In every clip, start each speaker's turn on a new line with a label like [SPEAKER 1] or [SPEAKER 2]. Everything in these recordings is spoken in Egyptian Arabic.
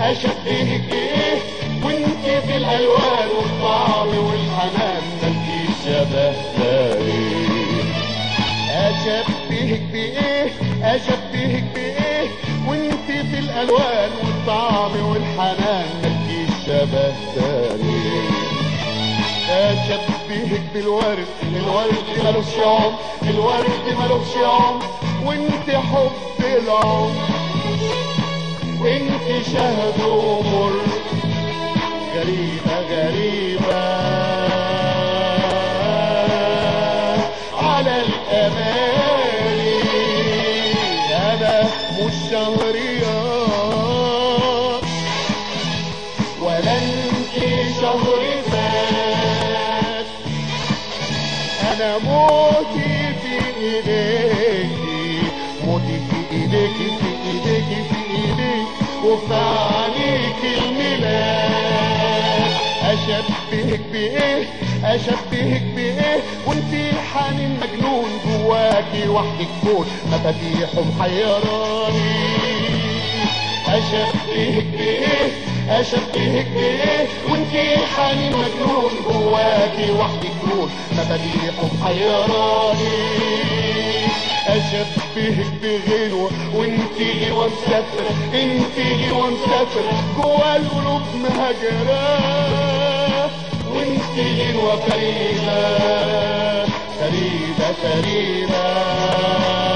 [SPEAKER 1] اشبهك بايه وانت في الالوان والطعم والحنان مالكيش شبه تاني اشبهك بايه اشبهك بايه وانت في الالوان والطعم والحنان مالكيش شبه تاني اشبهك بالورد الورد ملوش يوم الورد ملوش يوم وانت حب العمر وانت شهد ومر غريبة غريبة على الأماني أنا مش شهريار ولا انت شهر فات أنا موتي في إيديكي موتي في إيديكي في إيديكي في إيديك وفي عليك الميلاد أشبهك بإيه أشبهك بإيه وانتي حنين مجنون جواكي وحدك كون مفاتيح محيراني أشبهك بإيه أشبهك بإيه وانتي حنين مجنون جواكي وحدك كون مفاتيح محيراني اشبهك بغنوة وانتي غنوة مسافرة انتي غنوة مسافرة جوا القلوب مهاجرة وانتي غنوة فريدة فريدة فريدة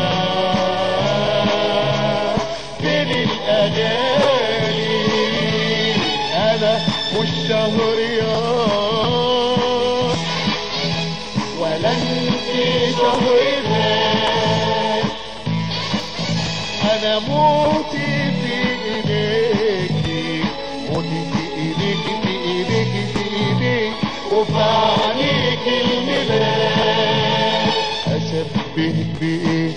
[SPEAKER 1] بين الاغاني انا مش شهريار ولا انتي شهريار انا موتي في ايديكي موتي في ايديكي في ايديكي في ايديك وفي عينيك الميلاد اشبهك بايه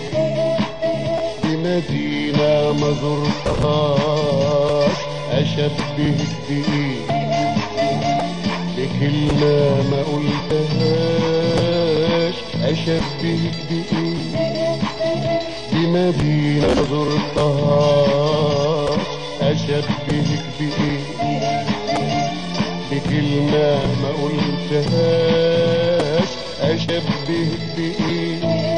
[SPEAKER 1] بمدينة ما زرتهاش اشبهك بايه بكلمة ما قلتهاش اشبهك بايه بمدينة ما زرتهاش اشبهك بايه بكلمة ما قلتهاش اشبهك بايه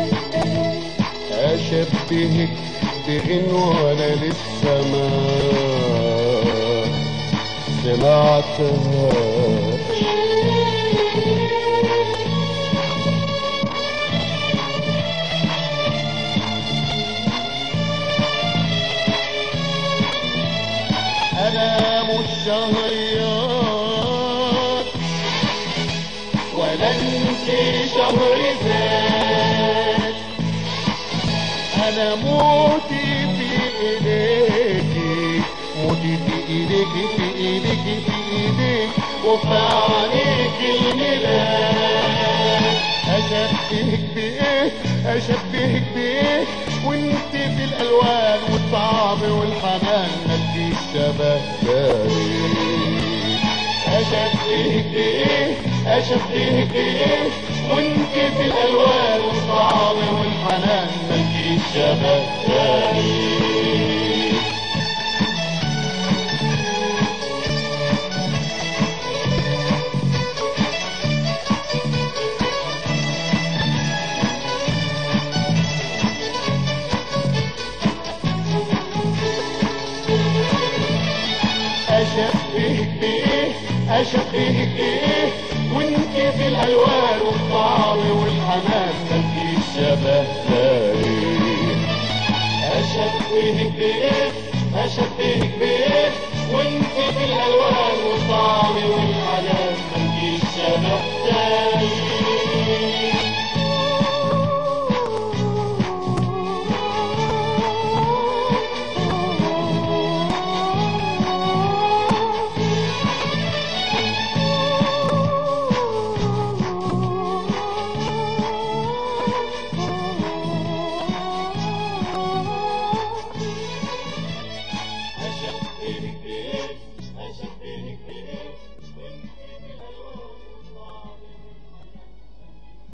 [SPEAKER 1] اشبهك بغنوة انا لسه ما سمعتهاش انا مش شهريار ولا انت شهر ذات انا موتي في ايديكي موتي في ايديكي في ايديكي في ايديك وفي عينيك الميلاد اشبهك بايه اشبهك بايه وانت في الالوان والطعم والحنان مالكيش شبه تاني اشبهك بايه اشبهك بايه وانت في الالوان والطعم والحنان مالكيش شبه تاني اشبهك بايه اشبهك بايه وانت في الالوان والطعم والحنان مالكيش شبه تاني اشبهك بايه اشبهك بايه وانت في الالوان والطعم والحنان مالكيش شبه تاني أشبهك بإيه أشبهك بإيه